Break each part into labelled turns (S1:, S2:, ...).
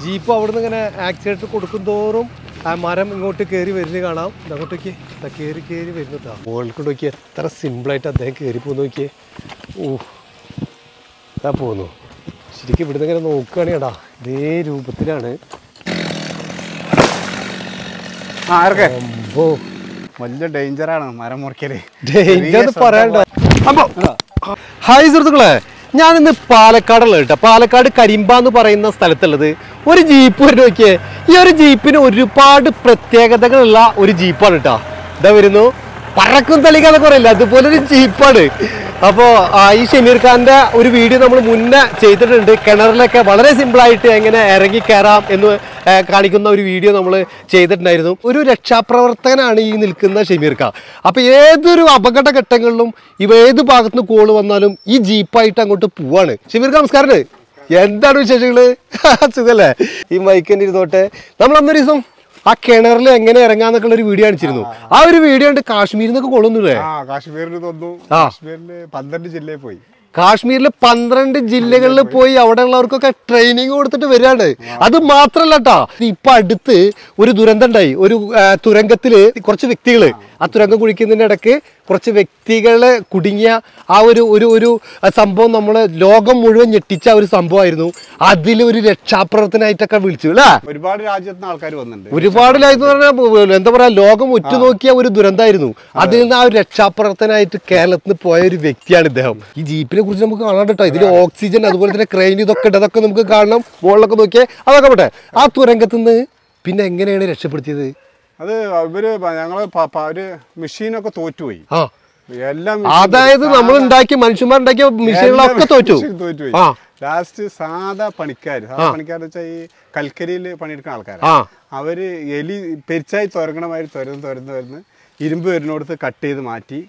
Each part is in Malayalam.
S1: ജീപ്പ് അവിടുന്ന് ഇങ്ങനെ ആക്സിഡന്റ് കൊടുക്കും തോറും ആ മരം ഇങ്ങോട്ട് കയറി വരുന്നത് കാണാം ഇത് അങ്ങോട്ടേക്ക് ഇതാ കയറി കയറി വരുന്നതാ മുകളിൽ നോക്കി എത്ര സിമ്പിളായിട്ട് അദ്ദേഹം കയറി പോകുന്ന നോക്കിയേ ഓ ഇതാ പോന്നു ശരിക്കും ഇവിടുന്ന് ഇങ്ങനെ നോക്കുകയാണെടാ ഇതേ രൂപത്തിലാണ്
S2: ആർക്കെ
S1: അമ്പോ
S2: വലിയ ഡേഞ്ചറാണ് മരം മുറിക്കല്
S1: ഡേഞ്ചർ പറയണ്ട അമ്പോ ഹായ് സുഹൃത്തുക്കളെ ഞാനിന്ന് പാലക്കാടുള്ള കേട്ടോ പാലക്കാട് കരിമ്പ എന്ന് പറയുന്ന സ്ഥലത്തുള്ളത് ഒരു ജീപ്പ് വരെ നോക്കിയേ ഈ ഒരു ജീപ്പിന് ഒരുപാട് പ്രത്യേകതകളുള്ള ഒരു ജീപ്പാണ് കേട്ടോ ഇതാ വരുന്നു പറക്കും തളിക്കാന്നൊക്കെ പറയില്ല അതുപോലെ ഒരു ജീപ്പാണ് അപ്പോൾ ഈ ഷമീർ ഖാന്റെ ഒരു വീഡിയോ നമ്മൾ മുന്നേ ചെയ്തിട്ടുണ്ട് കിണറിലൊക്കെ വളരെ സിമ്പിളായിട്ട് എങ്ങനെ ഇറങ്ങി കയറാം എന്ന് ആ, കാണിക്കുന്ന ഒരു വീഡിയോ നമ്മൾ ചെയ്തിട്ടുണ്ടായിരുന്നു ഒരു രക്ഷാപ്രവർത്തകനാണ് ഈ നിൽക്കുന്ന ഷമീർ ഖാൻ അപ്പോൾ ഏതൊരു അപകടഘട്ടങ്ങളിലും ഇവ ഏത് ഭാഗത്ത് നിന്ന് കോള് വന്നാലും ഈ ജീപ്പായിട്ട് അങ്ങോട്ട് പോവാണ് ഷമീർ ഖാൻ നമസ്കാരം എന്താണ് വിശേഷങ്ങള് സുഖല്ലേ ഈ മൈക്കൻ്റെ ഇരുന്നോട്ടെ നമ്മൾ അന്നൊരു ദിവസം ആ കിണറിൽ എങ്ങനെ ഇറങ്ങാന്നൊക്കെ ഒരു വീഡിയോ കാണിച്ചിരുന്നു ആ ഒരു വീഡിയോ ഉണ്ട് കാശ്മീരിൽ നിന്നൊക്കെ കൊള്ളുന്നില്ലേ
S2: ആ കാശ്മീരിൽ തന്നു
S1: ആ.
S2: കാശ്മീരില് പന്ത്രണ്ട് ജില്ലയിൽ പോയി
S1: കാശ്മീരിൽ പന്ത്രണ്ട് ജില്ലകളിൽ പോയി അവിടെ ഉള്ളവർക്കൊക്കെ ട്രെയിനിങ് കൊടുത്തിട്ട് വരികയാണ് അത് മാത്രല്ല കേട്ടോ ഇപ്പൊ അടുത്ത് ഒരു ദുരന്തം ഉണ്ടായി ഒരു ആ, തുരങ്കത്തില് കുറച്ച് വ്യക്തികള് ആ തുരങ്കം കുഴിക്കുന്നതിന്റെ ഇടയ്ക്ക് കുറച്ച് വ്യക്തികള് കുടുങ്ങിയ ആ ഒരു ഒരു ഒരു ആ, സംഭവം നമ്മൾ ലോകം മുഴുവൻ ഞെട്ടിച്ച ഒരു സംഭവമായിരുന്നു അതിൽ ഒരു രക്ഷാപ്രവർത്തനായിട്ടൊക്കെ വിളിച്ചു അല്ലേ
S2: ഒരുപാട് രാജ്യത്ത് നിന്ന് ആൾക്കാർ വന്നിട്ടുണ്ട്
S1: ഒരുപാട് രാജ്യത്ത് പറഞ്ഞാൽ എന്താ പറയാ ലോകം ഉറ്റുനോക്കിയ ഒരു ദുരന്തമായിരുന്നു അതിൽ നിന്ന് ആ ഒരു രക്ഷാപ്രവർത്തനായിട്ട് കേരളത്തിൽ നിന്ന് പോയ ഒരു വ്യക്തിയാണ് ഇദ്ദേഹം ഈ ജീപ്പിനെ കുറിച്ച് നമുക്ക് കാണാൻ കേട്ടോ ഇതിൽ ഓക്സിജൻ അതുപോലെ തന്നെ ക്രെയിൻ ഇതൊക്കെ ഉണ്ട് അതൊക്കെ നമുക്ക് കാണണം മുകളിലൊക്കെ നോക്കിയേ അതൊക്കെ പോട്ടെ ആ തുരങ്കത്ത് നിന്ന് പിന്നെ എങ്ങനെയാണ് രക്ഷപ്പെടുത്തിയത്
S2: അത് ഇവര് പ- ഞങ്ങള് പ- പ- ഒരു മെഷീനൊക്കെ തോറ്റുപോയി
S1: ആ
S2: എല്ലാം
S1: അതായത് നമ്മൾ ഉണ്ടാക്കിയ മനുഷ്യന്മാരുണ്ടാക്കിയ മിഷനുകളൊക്കെ തോറ്റു
S2: തോറ്റുപോയി
S1: ആ
S2: ലാസ്റ്റ് സാധാ പണിക്കാർ സാധാ പണിക്കാരെന്ന് വെച്ചാൽ ഈ കൽക്കരിയിൽ പണിയെടുക്കുന്ന ആൾക്കാരാണ്
S1: ആ
S2: അവര് എലി പെരിച്ചായി തുരങ്ങണമാതിരി തുരന്ന് തുരന്ന് തുരന്ന് ഇരുമ്പ് വരുന്നിടത്ത് കട്ട് ചെയ്ത് മാറ്റി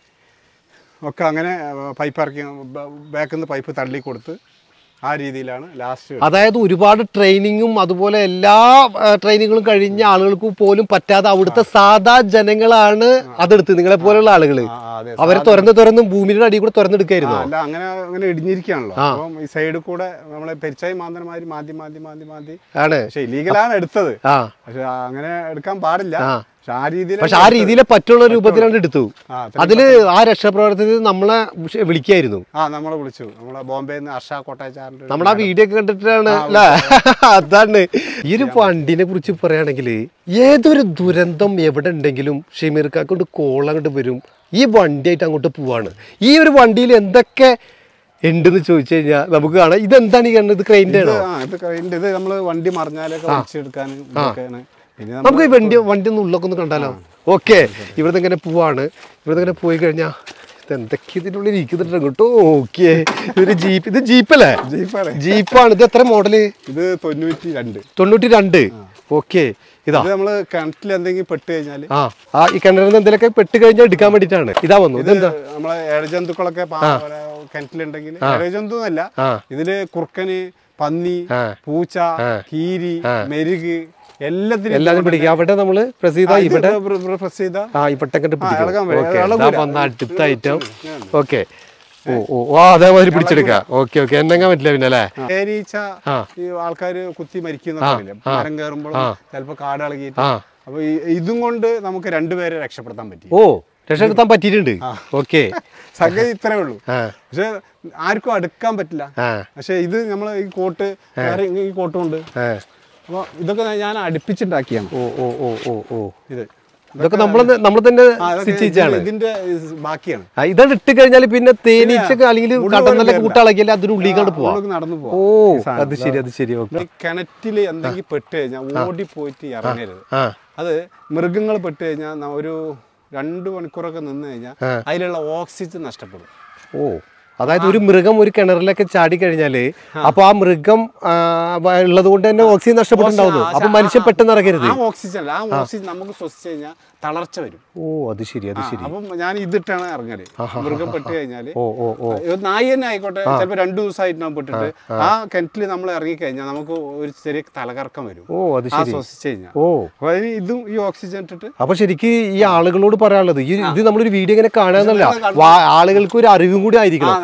S2: ഒക്കെ അങ്ങനെ പൈപ്പ് ഇറക്കി ബാക്കിൽ നിന്ന് പൈപ്പ് തള്ളി കൊടുത്ത് ആ രീതിയിലാണ് ലാസ്റ്റ്
S1: അതായത് ഒരുപാട് ട്രെയിനിങ്ങും അതുപോലെ എല്ലാ ട്രെയിനിങ്ങുകളും കഴിഞ്ഞ ആളുകൾക്ക് പോലും പറ്റാതെ അവിടുത്തെ സാധാ ജനങ്ങളാണ് അതെടുത്ത് നിങ്ങളെ പോലുള്ള ആളുകള്
S2: അതെ
S1: അവരെ തുറന്ന് തുറന്ന് ഭൂമിയുടെ അടിയിൽ കൂടെ തുറന്നെടുക്കായിരുന്നു
S2: അല്ല അങ്ങനെ അങ്ങനെ ഇടിഞ്ഞിരിക്കുകയാണല്ലോ അപ്പം ഈ സൈഡിൽ കൂടെ നമ്മളെ പെരിച്ചായി മാന്തന്മാര് മാന്തി മാന്തി മാന്തി മാന്തി
S1: ആണ്
S2: പക്ഷെ ഇല്ലീഗലാണ് എടുത്തത്
S1: ആ
S2: പക്ഷെ അങ്ങനെ എടുക്കാൻ പാടില്ല
S1: ആ.
S2: പക്ഷെ ആ രീതിയിൽ
S1: പക്ഷെ ആ രീതിയിലെ പറ്റുള്ള രൂപത്തിലാണ് എടുത്തു
S2: ആ,
S1: അതില് ആ രക്ഷാപ്രവർത്തനത്തിൽ നമ്മളെ വിഷ- വിളിക്കായിരുന്നു
S2: ആ നമ്മളെ വിളിച്ചു നമ്മളെ ബോംബെയിൽ നിന്ന് ഹർഷ കോട്ടയച്ചാറിന്റെ
S1: നമ്മൾ ആ വീഡിയോ ഒക്കെ കണ്ടിട്ടാണ് അല്ലേ അതാണ് ഈ ഒരു വണ്ടിനെ കുറിച്ച് പറയുകയാണെങ്കിൽ ഏതൊരു ദുരന്തം എവിടെ ഉണ്ടെങ്കിലും ഷമീർക്ക കൊണ്ട് കോൾ അങ്ങോട്ട് വരും ഈ വണ്ടിയായിട്ട് അങ്ങോട്ട് പോവാണ് ഈ ഒരു വണ്ടിയിൽ എന്തൊക്കെ ഉണ്ടെന്ന് ചോദിച്ചു കഴിഞ്ഞാൽ നമുക്ക് കാണാം ഇതെന്താണ് ഈ കാണുന്നത് ഇത് ക്രെയിൻ്റെ ആണോ
S2: ആ ഇത് കഴിഞ്ഞിട്ട് ഇത് നമ്മള് വണ്ടി മറിഞ്ഞാലൊക്കെ വലിച്ചെടുക്കാനും ഇതൊക്കെയാണ് പിന്നെ നമ്മ-
S1: നമുക്ക് ഈ വണ്ടി വണ്ടി ഒന്ന് ഉള്ളൊക്കെ ഒന്ന് കണ്ടാലോ ഓക്കെ ഇവിടുന്ന് ഇങ്ങനെ പോവാണ് ഇവിടുന്ന് ഇങ്ങനെ പോയി കഴിഞ്ഞാൽ ഇത് എന്തൊക്കെ ഇതിനുള്ളിൽ ഇരിക്കുന്നുണ്ട് കേട്ടോ ഓക്കെ ഇതൊരു ജീപ്പ് ഇത് ജീപ്പല്ലേ
S2: ജീപ്പാണ്
S1: ജീപ്പാണ് ഇത് എത്ര മോഡല്
S2: ഇത് തൊണ്ണൂറ്റി രണ്ട്
S1: തൊണ്ണൂറ്റി രണ്ട് ഓക്കെ ഇതാ
S2: ഇത് നമ്മള് കിണറ്റിൽ എന്തെങ്കിലും പെട്ട് കഴിഞ്ഞാല്
S1: ആ ആ ഈ കിണറിൽ നിന്ന് എന്തെങ്കിലുമൊക്കെ പെട്ട് കഴിഞ്ഞാൽ എടുക്കാൻ വേണ്ടിയിട്ടാണ് ഇതാ വന്നു
S2: ഇത്
S1: ഇതെന്താ
S2: നമ്മളെ ഏഴജന്തുക്കളൊക്കെ പാ- പോലെ കിണറ്റിലുണ്ടെങ്കിൽ ഏഴജന്തു എന്നല്ല
S1: ആ
S2: ഇതില് കുറുക്കന് പന്നി
S1: ആ.
S2: പൂച്ച കീരി മെരുക് എല്ലാത്തിനും
S1: എല്ലാവരും പിടിക്കുക അവിടെ നമ്മള് പ്രസീത ഇവിടെ
S2: പ്രസ് ചെയ്ത
S1: ആ ഇവിടെ കണ്ട് പിടിക്കും
S2: ഇളകാൻ വരും.
S1: ഓക്കെ
S2: ഇളകൂല.
S1: ഇതാ വന്ന അടുത്ത ഐറ്റം ഓക്കെ ഓ ഓ ഓ അതേമാതിരി പിടിച്ചെടുക്കാം ഓക്കെ ഓക്കെ എന്നെങ്ങാൻ പറ്റില്ല പിന്നെ അല്ലേ
S2: തേനീച്ച
S1: ആ.
S2: ഈ ആൾക്കാര് കുത്തി മരിക്കുന്നൊക്കെ അറിയില്ലേ? മരം കയറുമ്പോഴും ചിലപ്പോ കാട് ഇളകിയിട്ട്
S1: ആ
S2: അപ്പൊ ഈ- ഇതും കൊണ്ട് നമുക്ക് രണ്ടുപേരെ രക്ഷപ്പെടുത്താൻ പറ്റി
S1: ഓ രക്ഷപ്പെടുത്താൻ പറ്റിയിട്ടുണ്ട് ഓക്കെ
S2: സംഗതി ഇത്രേ ഉള്ളൂ
S1: ആ
S2: പക്ഷെ ആർക്കും അടുക്കാൻ പറ്റില്ല
S1: ആ
S2: പക്ഷെ ഇത് നമ്മൾ ഈ കോട്ട് വേറെ ഈ കോട്ടുണ്ട്
S1: ആ
S2: അപ്പൊ ഇതൊക്കെ ഞാൻ അടുപ്പിച്ചുണ്ടാക്കിയാണ്
S1: ഓ ഓ ഓ ഓ ഓ
S2: ഇത്
S1: ഇതൊക്കെ നമ്മൾ നമ്മൾ തന്നെ
S2: ആ, അതൊക്കെ
S1: സ്റ്റിച്ച് ചെയ്യാണ്
S2: ഇതിന്റെ ഇത് ബാക്കിയാണ്
S1: ആ, ഇതാണ് ഇട്ട് കഴിഞ്ഞാൽ പിന്നെ തേനീച്ചൊക്കെ അല്ലെങ്കിൽ
S2: മുഴുവൻ
S1: കടന്നലൊക്കെ
S2: കേറില്ല.
S1: കൂട്ടാളക്കിയാൽ അതിനുള്ളിലേക്കാണ് പോവാം
S2: നമുക്ക് നടന്നു
S1: ഓ
S2: പോവാം
S1: അത് ശരി അത് ശരി ഓക്കെ
S2: ഈ കിണറ്റില് എന്തെങ്കിലും പെട്ട് കഴിഞ്ഞാൽ ഓടി പോയിട്ട് ഇറങ്ങരുത്
S1: ആ
S2: അത് മൃഗങ്ങൾ പെട്ട് കഴിഞ്ഞാൽ ന- ഒരു രണ്ട് മണിക്കൂറൊക്കെ നിന്ന് കഴിഞ്ഞാൽ
S1: ആ.
S2: അതിലുള്ള ഓക്സിജൻ നഷ്ടപ്പെടും
S1: ഓ അതായത് ഒരു മൃഗം ഒരു കിണറിലൊക്കെ ചാടി കഴിഞ്ഞാല് അപ്പൊ ആ മൃഗം ആ, വ- ഉള്ളത് കൊണ്ട് തന്നെ ഓക്സിജൻ നഷ്ടപ്പെട്ടുണ്ടാവുന്നു അപ്പൊ മനുഷ്യൻ പെട്ടെന്ന് ഇറങ്ങരുത്
S2: ആ ഓക്സിജൻ അല്ല ആ ഓക്സിജൻ നമുക്ക് ശ്വസിച്ച് കഴിഞ്ഞാൽ തളർച്ച വരും
S1: ഓ അത് ശരി അത് ശരി
S2: അപ്പം ഞാൻ ഇതിട്ടാണ് ഇറങ്ങല് മൃഗം പെട്ട് കഴിഞ്ഞാല്
S1: ഓ ഓ ഓ
S2: ഇത് നായി തന്നെ ആയിക്കോട്ടെ ചിലപ്പോ രണ്ടു ദിവസമായിട്ട് നമ്മൾ പെട്ടിട്ട് ആ കിണറ്റിൽ നമ്മൾ ഇറങ്ങി കഴിഞ്ഞാൽ നമുക്ക് ഒരു ചെറിയ തലകറക്കം വരും
S1: ഓ അത്
S2: ആ
S1: ശരി
S2: ശ്വസിച്ച് കഴിഞ്ഞാൽ
S1: ഓ
S2: അപ്പൊ അതിന് ഇതും ഈ ഓക്സിജൻ ഇട്ടിട്ട്
S1: അപ്പൊ ശരിക്ക് ഈ ആളുകളോട് പറയാനുള്ളത് ഈ ഇത് നമ്മളൊരു വീഡിയോ ഇങ്ങനെ കാണാന്നല്ല വാ- ആളുകൾക്ക് ഒരു അറിവും കൂടി ആയിരിക്കണം
S2: ആ,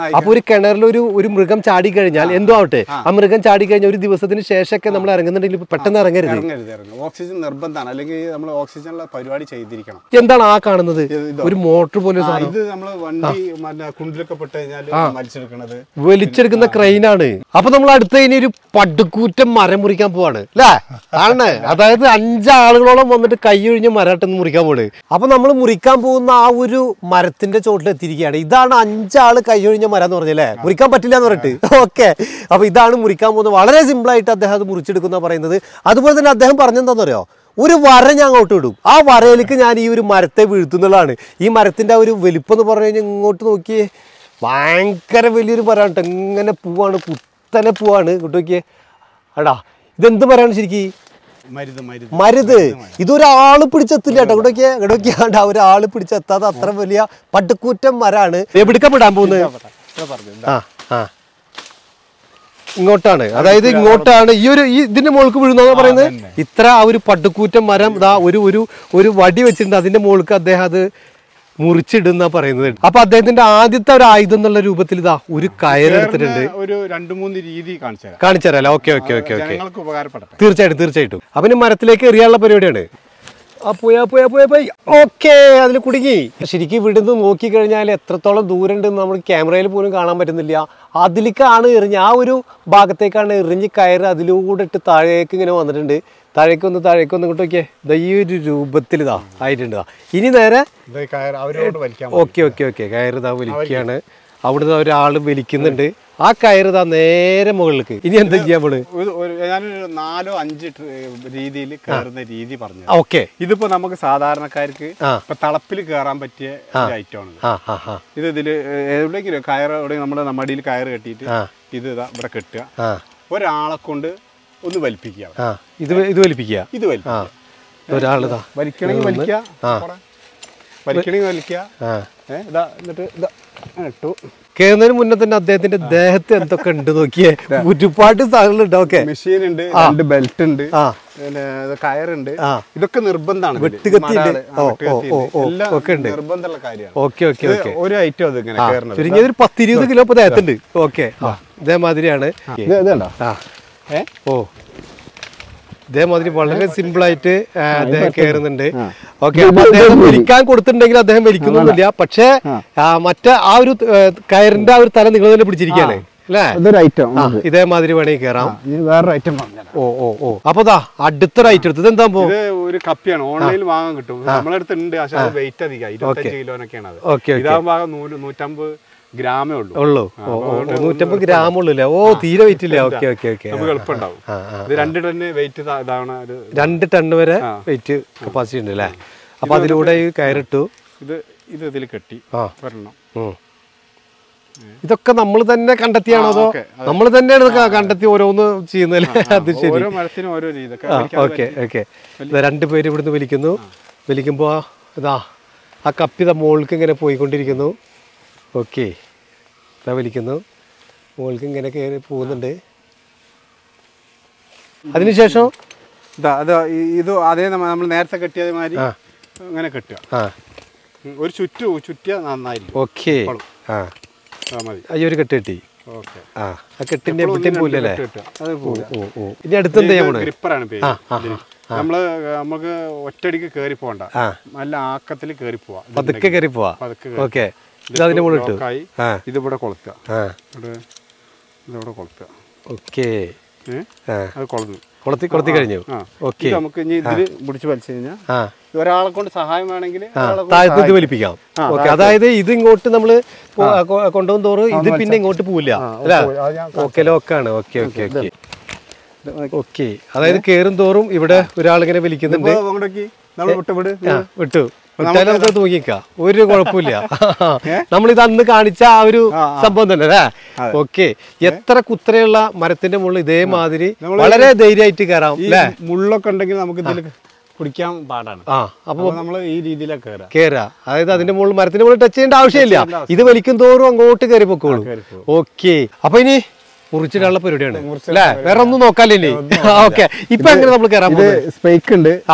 S1: അപ്പൊ ഒരു കിണറിൽ ഒരു ഒരു മൃഗം ചാടി കഴിഞ്ഞാൽ എന്തോ ആവട്ടെ ആ മൃഗം ചാടി കഴിഞ്ഞാൽ ഒരു ദിവസത്തിന് ശേഷമൊക്കെ നമ്മൾ ഇറങ്ങുന്നുണ്ടെങ്കിൽ പെട്ടെന്ന് ഇറങ്ങരുത്
S2: ഇറങ്ങരുത് ഇറങ്ങും ഓക്സിജൻ നിർബന്ധമാണ് അല്ലെങ്കിൽ നമ്മൾ ഓക്സിജനുള്ള പരിപാടി ചെയ്തിരിക്കണം
S1: എന്താണ് ആ കാണുന്നത് ഒരു മോട്ടർ പോലെ
S2: ആ, ഇത് നമ്മൾ വണ്ടി മറ്റേ കുണ്ടിലൊക്കെ പെട്ട് കഴിഞ്ഞാൽ വലിച്ചെടുക്കണത്
S1: വലിച്ചെടുക്കുന്ന ക്രെയിനാണ് അപ്പൊ നമ്മൾ അടുത്ത ഇനി ഒരു പടുക്കൂറ്റം മരം മുറിക്കാൻ പോവാണ് അല്ലേ ആണ് അതായത് അഞ്ചാളുകളോളം വന്നിട്ട് കൈ ഒഴിഞ്ഞ് മരട്ടെന്ന് മുറിക്കാൻ പോണ് അപ്പൊ നമ്മൾ മുറിക്കാൻ പോകുന്ന ആ ഒരു മരത്തിന്റെ ചോട്ടിൽ എത്തിയിരിക്കുകയാണ് ഇതാണ് അഞ്ചാള് കൈ ഒഴിഞ്ഞ മരം എന്ന് പറഞ്ഞല്ലേ മുറിക്കാൻ പറ്റില്ല എന്ന് പറഞ്ഞിട്ട് ഓക്കെ അപ്പൊ ഇതാണ് മുറിക്കാൻ പോകുന്നത് വളരെ സിമ്പിൾ ആയിട്ട് അദ്ദേഹം അത് മുറിച്ചെടുക്കുന്ന പറയുന്നത് അതുപോലെ തന്നെ അദ്ദേഹം പറഞ്ഞെന്താണെന്നറിയോ ഒരു വര ഞാൻ അങ്ങോട്ട് ഇടും ആ വരയിലേക്ക് ഞാൻ ഈ ഒരു മരത്തെ വീഴ്ത്തുന്നുള്ളതാണ് ഈ മരത്തിന്റെ ആ ഒരു വലിപ്പം എന്ന് പറഞ്ഞു കഴിഞ്ഞാൽ ഇങ്ങോട്ട് നോക്കിയേ ഭയങ്കര വലിയൊരു മരമാണ് ട്ടോ. ഇങ്ങനെ പൂവാണ് കുത്തനെ പൂവാണ് ഇങ്ങോട്ട് നോക്കിയേ എടാ ഇതെന്ത് മരമാണ് ശരിക്കും
S2: മരുത് മരുത്
S1: മരുത് ഇതൊരാള് പിടിച്ചെത്തില്ല കേട്ടോ ഇങ്ങോട്ട് നോക്കിയേ ഇങ്ങോട്ട് നോക്കിയാണ്ട് ഒരാള് പിടിച്ചെത്താതെ അത്ര വലിയ പട്ടുക്കൂറ്റം മരാണ് എവിടേക്കാ വിടാൻ പോകുന്നത് ആ ആ ഇങ്ങോട്ടാണ് അതായത് ഇങ്ങോട്ടാണ് ഈ ഒരു ഈ ഇതിന്റെ മുകൾക്ക് വീഴുന്ന പറയുന്നത് ഇത്ര ആ ഒരു പട്ടുക്കൂറ്റം മരം ഇതാ ഒരു ഒരു ഒരു വടി വെച്ചിട്ടുണ്ട് അതിന്റെ മുകൾക്ക് അദ്ദേഹം അത് മുറിച്ചിടുന്ന പറയുന്നത് അപ്പൊ അദ്ദേഹത്തിന്റെ ആദ്യത്തെ ഒരു ആയുധം എന്നുള്ള രൂപത്തിൽ ഇതാ ഒരു കയറെടുത്തിട്ടുണ്ട്
S2: ഒരു രണ്ട് മൂന്ന് രീതി കാണിച്ചു തരാം
S1: കാണിച്ചു തരാം ഓക്കെ ഓക്കെ ഓക്കെ ഓക്കെ
S2: ജനങ്ങൾക്ക് ഉപകാരപ്പെടട്ടെ
S1: തീർച്ചയായിട്ടും തീർച്ചയായിട്ടും അവന് മരത്തിലേക്ക് എറിയാനുള്ള പരിപാടിയാണ് ആ പോയാ പോയാ പോയാ പോയി ഓക്കെ അതിൽ കുടുങ്ങി ശരിക്കും ഇവിടുന്ന് നോക്കിക്കഴിഞ്ഞാൽ എത്രത്തോളം ദൂരം ഉണ്ടെന്ന് നമ്മൾ ക്യാമറയിൽ പോലും കാണാൻ പറ്റുന്നില്ല അതിലേക്കാണ് എറിഞ്ഞ് ആ ഒരു ഭാഗത്തേക്കാണ് എറിഞ്ഞ് കയറ് അതിലൂടെ ഇട്ട് താഴേക്ക് ഇങ്ങനെ വന്നിട്ടുണ്ട് താഴേക്ക് ഒന്ന് താഴേക്ക് ഒന്ന് ഇങ്ങോട്ട് നോക്കിയേ ദാ ഈ ഒരു രൂപത്തിൽ ഇതാ ആയിട്ടുണ്ട് ദാ. ഇനി നേരെ
S2: ഇത് കയർ അവരോട് വലിക്കാൻ
S1: ഓക്കെ ഓക്കെ ഓക്കെ കയറ് ഇതാ വലിക്കുകയാണ് അവിടുന്ന് ഒരാൾ വലിക്കുന്നുണ്ട് ആ കയറ് ഇതാ നേരെ മുകളിലേക്ക് ഇനി എന്താ ചെയ്യാൻ പോണ്
S2: ഒരു- ഒരു ഞാനൊരു നാലോ അഞ്ച് രീതിയിൽ കയറുന്ന രീതി പറഞ്ഞു
S1: ഓക്കെ
S2: ഇതിപ്പോ നമുക്ക് സാധാരണക്കാർക്ക്
S1: ആ.
S2: ഇപ്പൊ തളപ്പിൽ കയറാൻ പറ്റിയ ഒരു ഐറ്റമാണ് ഇത്.
S1: ആ ആ ആ
S2: ഇത് ഇതില് എവിടെയെങ്കിലും കയറ് എവിടെ നമ്മുടെ മടിയിൽ കയറ് കെട്ടിയിട്ട്
S1: ആ.
S2: ഇത് ഇതാ ഇവിടെ കെട്ടുക
S1: ആ
S2: ഒരാളെ കൊണ്ട് ഒന്ന് വലിപ്പിക്കുക അവിടെ.
S1: ആ ഇത് ഇത് വലിപ്പിക്കുക
S2: ഇത്
S1: ആ
S2: വലിപ്പിക്കുക
S1: ഒരാളിതാ
S2: വലിക്കണമെങ്കിൽ വലിക്കുക
S1: ആ.
S2: പോടാ. വലിക്കണമെങ്കിൽ വലിക്കുക
S1: ആ
S2: ഏ, ഇതാ എന്നിട്ട് ഇതാ അങ്ങനെ ഇട്ടു
S1: കേറുന്നതിന് മുന്നേ തന്നെ അദ്ദേഹത്തിന്റെ ദേഹത്ത് എന്തൊക്കെ ഉണ്ട് നോക്കിയേ ഒരുപാട് സാധനങ്ങളുണ്ട് ഓക്കെ
S2: മെഷീൻ ഉണ്ട് രണ്ട് ബെൽറ്റ് ഉണ്ട്
S1: ആ
S2: പിന്നെ ഇത് കയറുണ്ട്
S1: ആ.
S2: ഇതൊക്കെ നിർബന്ധമാണ് ഇതില്.
S1: വെട്ടുകത്തി ഉണ്ട്.
S2: മടാള്, ആ,
S1: ഓ,
S2: വെട്ടുകത്തി
S1: ഓ,
S2: ഉണ്ട്.
S1: ഓ,
S2: എല്ലാം
S1: ഒക്കെ ഉണ്ട്.
S2: നിർബന്ധമുള്ള കാര്യമാണ്
S1: ഓക്കെ ഓക്കെ
S2: ഇത്
S1: ഓക്കെ
S2: ഒരു ഐറ്റം അത് ഇങ്ങനെ കയറുന്നത്
S1: ചുരുങ്ങിയത് ഒരു പത്തിരുപത് കിലോ ഇപ്പൊ ദേഹത്തുണ്ട് ഓക്കെ ഇതേമാതിരിയാണ്
S2: ഇത് ഇതുണ്ടോ
S1: ആ
S2: ഏ
S1: ഓ ഇതേമാതിരി വളരെ സിമ്പിൾ ആയിട്ട് ആ, അദ്ദേഹം കയറുന്നുണ്ട് ഓക്കെ അപ്പൊ അദ്ദേഹം വലിക്കാൻ കൊടുത്തിട്ടുണ്ടെങ്കിൽ അദ്ദേഹം വലിക്കുന്നൊന്നുമില്ല പക്ഷേ ആ, മറ്റേ ആ ഒരു ഏ, കയറിന്റെ ആ ഒരു തല നിങ്ങൾ തന്നെ പിടിച്ചിരിക്കുകയാണ് അല്ലേ
S2: ഇതൊരു ഐറ്റം
S1: ആ ഇതേമാതിരി വേണമെങ്കിൽ കയറാം
S2: ഇത് വേറൊരു ഐറ്റം പറഞ്ഞുതരാം
S1: ഓ ഓ ഓ അപ്പൊ ദാ അടുത്തൊരു ഐറ്റം എടുത്തത് എന്താ പോ
S2: ഇത് ഒരു കപ്പിയാണ് ഓൺലൈനിൽ വാങ്ങാൻ കിട്ടും നമ്മളെ അടുത്ത് ഉണ്ട് പക്ഷെ അത് വെയിറ്റ് അധികം ഇരുപത്തഞ്ച് കിലോനൊക്കെയാണ് അത്
S1: ഓക്കെ ഓക്കെ
S2: ഇതാകുമ്പോ ആകെ നൂറ് നൂറ്റമ്പത് ഗ്രാമേ ഉള്ളൂ
S1: ഉള്ളൂ ഓ ഓ ഓ, നൂറ്റമ്പത് ഗ്രാം ഉള്ളൂ അല്ലേ ഓ തീരെ വെയിറ്റ് ഇല്ല ഓക്കെ ഓക്കെ ഓക്കെ
S2: നമുക്ക് എളുപ്പമുണ്ടാവും
S1: ആ ആ
S2: ഇത് രണ്ട് ടണ്ണ് വെയിറ്റ് ഇതാണ് ഒരു
S1: രണ്ട് ടൺ വരെ വെയിറ്റ് കപ്പാസിറ്റി ഉണ്ട് അല്ലേ അപ്പൊ അതിലൂടെ ഈ കയറിട്ടു
S2: ഇത് ഇത് ഇതിൽ കെട്ടി
S1: ആ
S2: വരണം
S1: ഉം. ഇതൊക്കെ നമ്മൾ തന്നെ കണ്ടെത്തിയാണോ അതോ
S2: ഓക്കെ.
S1: നമ്മൾ തന്നെയാണ് ഇതൊക്കെ കണ്ടെത്തി ഓരോന്ന് ചെയ്യുന്നല്ലേ അത് ശരി
S2: ഓരോ മരത്തിനും ഓരോ രീതി ഇതൊക്കെ
S1: ഓക്കെ ഓക്കെ രണ്ട് പേര് ഇവിടുന്ന് വലിക്കുന്നു വലിക്കുമ്പോൾ ഇതാ ആ കപ്പി ഇതാ മുകൾക്ക് ഇങ്ങനെ പോയിക്കൊണ്ടിരിക്കുന്നു ഓക്കെ ഇതാ വലിക്കുന്നു മുകൾക്ക് ഇങ്ങനെ കയറി പോകുന്നുണ്ട് അതിനുശേഷം
S2: ഇതാ അത് ഈ- ഇത് അതേ നമ്മൾ നേരത്തെ കെട്ടിയത് മാതിരി അങ്ങനെ കെട്ടുക
S1: ആ
S2: ഉം, ഒരു ചുറ്റു ചുറ്റിയ നന്നായിരിക്കും
S1: ഓക്കെ ആ
S2: ആ മതി
S1: അയ്യോ ഒരു കെട്ട് കെട്ടി
S2: ഓക്കെ
S1: ആ ആ കെട്ടിന്റെ എവിടെയും പോയില്ലല്ലേ
S2: അത് പോവില്ല.
S1: ഓ ഓ ഇനി അടുത്ത് എന്താ ചെയ്യാൻ പോണേ
S2: ഗ്രിപ്പറാണ് പേര് ഇതിന്. നമ്മള് നമുക്ക് ഒറ്റടിക്ക് കേറി പോകണ്ട
S1: ആ.
S2: നല്ല ആക്കത്തിൽ കേറി പോവാ ഇത്
S1: പതുക്കെ കയറി പോവാ
S2: പതുക്കെ
S1: ഓക്കെ ഇത് അതിന്റെ മുകളിൽ ഇട്ടു
S2: ലോക്കായി
S1: ആ
S2: ഇതിവിടെ കൊളുത്തുക
S1: ആ
S2: ഇവിടെ ഇതിവിടെ കൊളുത്തുക
S1: ഓക്കെ
S2: ഏ
S1: ആ
S2: അത് കൊളന്നു
S1: കൊളത്തി കൊളത്തി കഴിഞ്ഞു
S2: ആ
S1: ഓക്കെ
S2: ഇത് നമുക്ക് ഇനി ഇതിൽ പിടിച്ച് വലിച്ചു കഴിഞ്ഞാൽ
S1: ആ
S2: ഒരാളെ കൊണ്ട് സഹായം വേണമെങ്കിൽ ഒരാളെ കൊണ്ട്
S1: താഴത്ത് ഇത് വലിപ്പിക്കാം ഓക്കെ അതായത് ഇത് ഇങ്ങോട്ട് നമ്മള് കൊണ്ടുപോകും തോറും ഇത് പിന്നെ ഇങ്ങോട്ട് പോവില്ല അല്ലേ
S2: പോയി. അത് ഞാൻ
S1: ഓക്കെ ലോക്കാണ് ഓക്കെ ഓക്കെ ഓക്കെ ഓക്കെ അതായത് കേറും തോറും ഇവിടെ ഒരാളിങ്ങനെ വലിക്കുന്നുണ്ട്
S2: ഇപ്പൊ അങ്ങോട്ടേക്ക് നമ്മൾ വിട്ട് വിട്
S1: ആ, വിട്ടു വിട്ടാലും നമുക്ക് തൂങ്ങിക്കാം ഒരു കുഴപ്പമില്ല നമ്മളിത് അന്ന് കാണിച്ച ആ ഒരു സംഭവം തന്നെ അല്ലേ ഓക്കെ എത്ര കുത്തനെയുള്ള മരത്തിന്റെ മുകളിൽ ഇതേമാതിരി വളരെ ധൈര്യമായിട്ട് കയറാം
S2: ഈ
S1: അല്ലേ
S2: മുള്ളൊക്കെ ഉണ്ടെങ്കിൽ നമുക്ക് ഇതിൽ പിടിക്കാൻ പാടാണ്
S1: ആ അപ്പൊ
S2: അപ്പൊ നമ്മൾ ഈ രീതിയിലാണ് കയറാം
S1: കേറാ അതായത് അതിന്റെ മുകളിൽ മരത്തിന്റെ മുകളിൽ ടച്ച് ചെയ്യേണ്ട ആവശ്യമില്ല ഇത് വലിക്കും തോറും അങ്ങോട്ട് കയറി പൊക്കോളൂ
S2: കയറി പോകും.
S1: ഓക്കെ അപ്പൊ ഇനി മുറിച്ചിടാനുള്ള പരിപാടിയാണ് അല്ലേ വേറെ ഒന്നും നോക്കാല്ലേ ഇനി ഓക്കെ ഇപ്പൊ എങ്ങനെ നമ്മൾ കയറാൻ
S2: ഇത്
S1: പോകുന്നത്
S2: സ്പേക്ക് ഉണ്ട്
S1: ആ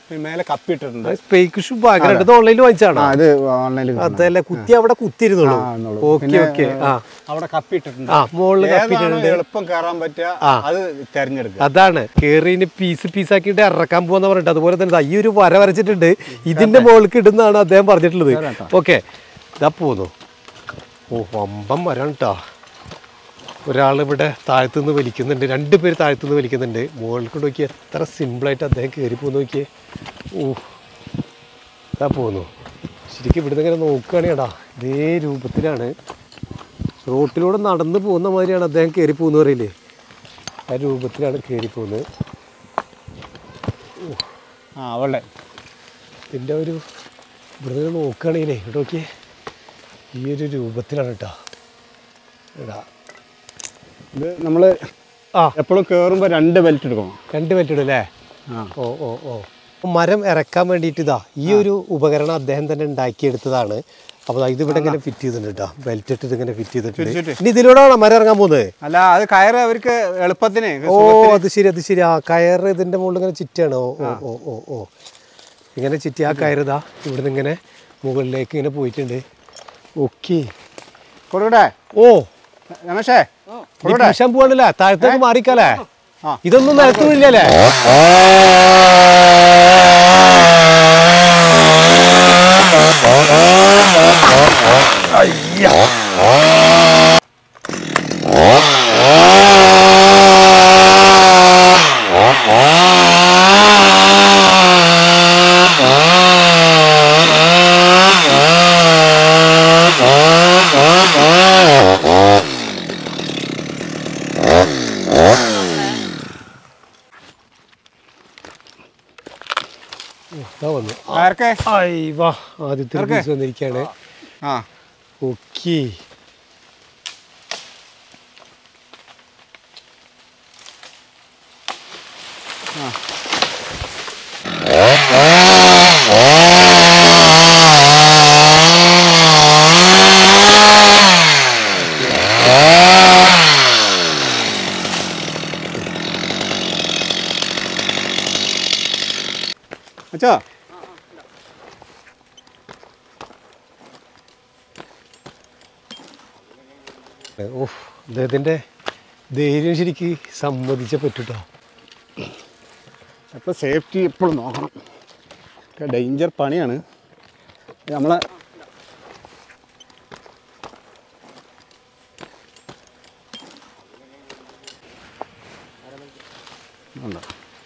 S2: പിന്നെ മേലെ കപ്പിയിട്ടിട്ടുണ്ട്
S1: സ്പേക്ക് ഷൂ ഭയങ്കരമായിട്ട് ഓൺലൈനിൽ വാങ്ങിച്ചാണോ
S2: ആ ഇത് ഓൺലൈനിൽ
S1: അതല്ലേ കുത്തി അവിടെ കുത്തിയിരുന്നുള്ളൂ ഓക്കെ ഓക്കെ ആ
S2: അവിടെ കപ്പിയിട്ടിട്ടുണ്ട്
S1: ആ മുകളിൽ
S2: ഏതാണോ
S1: കപ്പിട്ടുണ്ട്
S2: എളുപ്പം കയറാൻ പറ്റുക അത് തിരഞ്ഞെടുക്കുക
S1: അതാണ് കേറിന് പീസ് പീസ് ആക്കിയിട്ട് ഇറക്കാൻ പോവാന്ന് പറഞ്ഞിട്ട് അതുപോലെ തന്നെ ദാ ഈ ഒരു വര വരച്ചിട്ടുണ്ട് ഇതിന്റെ മുകളിലേക്ക് ഇടുന്നതാണ് അദ്ദേഹം പറഞ്ഞിട്ടുള്ളത് ഓക്കെ ഇതാ പോന്നു ഓ വമ്പം വരാണ് കേട്ടോ ഒരാൾ ഇവിടെ താഴത്തുനിന്ന് വലിക്കുന്നുണ്ട് രണ്ട് പേര് താഴത്തുനിന്ന് വലിക്കുന്നുണ്ട് മുകളിൽ കൊണ്ട് നോക്കിയേ എത്ര സിമ്പിളായിട്ട് അദ്ദേഹം കയറി പോന്ന് നോക്കിയേ ഓ ഇതാ പോന്നു ശരിക്കും ഇവിടുന്ന് ഇങ്ങനെ നോക്കുകയാണെടാ ഇതേ രൂപത്തിലാണ് റോട്ടിലൂടെ നടന്നു പോകുന്ന മാതിരിയാണ് അദ്ദേഹം കയറി പോകുന്ന പറയില്ലേ ആ രൂപത്തിലാണ് കയറി പോകുന്നത്
S2: ആ അവളുടെ
S1: ഇതിൻ്റെ ഒരു ഇവിടുന്ന് നോക്കുകയാണെങ്കിലേ ഇവിടെ നോക്കിയേ ഈ ഒരു രൂപത്തിലാണ് കേട്ടോ എടാ
S2: ഇത് നമ്മൾ
S1: ആ
S2: എപ്പോഴും കയറുമ്പോൾ രണ്ട് ബെൽറ്റ് എടുക്കണം
S1: രണ്ട് പറ്റിടും അല്ലേ
S2: ആ
S1: ഓ ഓ ഓ മരം ഇറക്കാൻ വേണ്ടിയിട്ട് ഇതാ ഈ ഒരു ഉപകരണം അദ്ദേഹം തന്നെ ഉണ്ടാക്കിയെടുത്തതാണ് അപ്പോൾ ഇത് ഇവിടെ ഇങ്ങനെ ഫിറ്റ് ചെയ്തിട്ടുണ്ട് കേട്ടോ ബെൽറ്റ് ഇട്ടിട്ട് ഇങ്ങനെ ഫിറ്റ് ചെയ്തിട്ടുണ്ട്
S2: ചുറ്റി.
S1: ഇനി ഇതിലൂടെയാണോ മരം ഇറങ്ങാൻ പോകുന്നത്
S2: അല്ല അത് കയറ് അവർക്ക് എളുപ്പത്തിന്
S1: ഓ അത് ശരി അത് ശരി ആ കയറ് ഇതിൻ്റെ മുകളിൽ ഇങ്ങനെ ചുറ്റിയാണ് ഓ ഓ ഓ ഓ ഓ ഇങ്ങനെ ചുറ്റി ആ കയറ് ഇതാ ഇവിടുന്ന് ഇങ്ങനെ മുകളിലേക്ക് ഇങ്ങനെ പോയിട്ടുണ്ട് ഓക്കെ
S2: കൊടുക്കട്ടെ
S1: ഓ
S2: രമേശേ
S1: ഇനി പൂശാൻ പോവാണല്ലേ താഴത്തേക്ക് മാറിക്കാലേ
S2: ആ.
S1: ഇതൊന്നും നിലത്തുന്നില്ലല്ലേ ഇതാ വന്നു
S2: ആർക്കെ
S1: ഐ വാ ആദ്യത്തെ പീസ് വന്നിരിക്കുകയാണ്
S2: ആ
S1: ഓക്കെ
S2: അച്ഛാ
S1: ഓഹ് അദ്ദേഹത്തിൻ്റെ ധൈര്യം ശരിക്ക് സമ്മതിച്ചേ പറ്റൂട്ടോ
S2: അപ്പോൾ സേഫ്റ്റി എപ്പോഴും നോക്കണം ഡേഞ്ചർ പണിയാണ് നമ്മളെ ഉണ്ടോ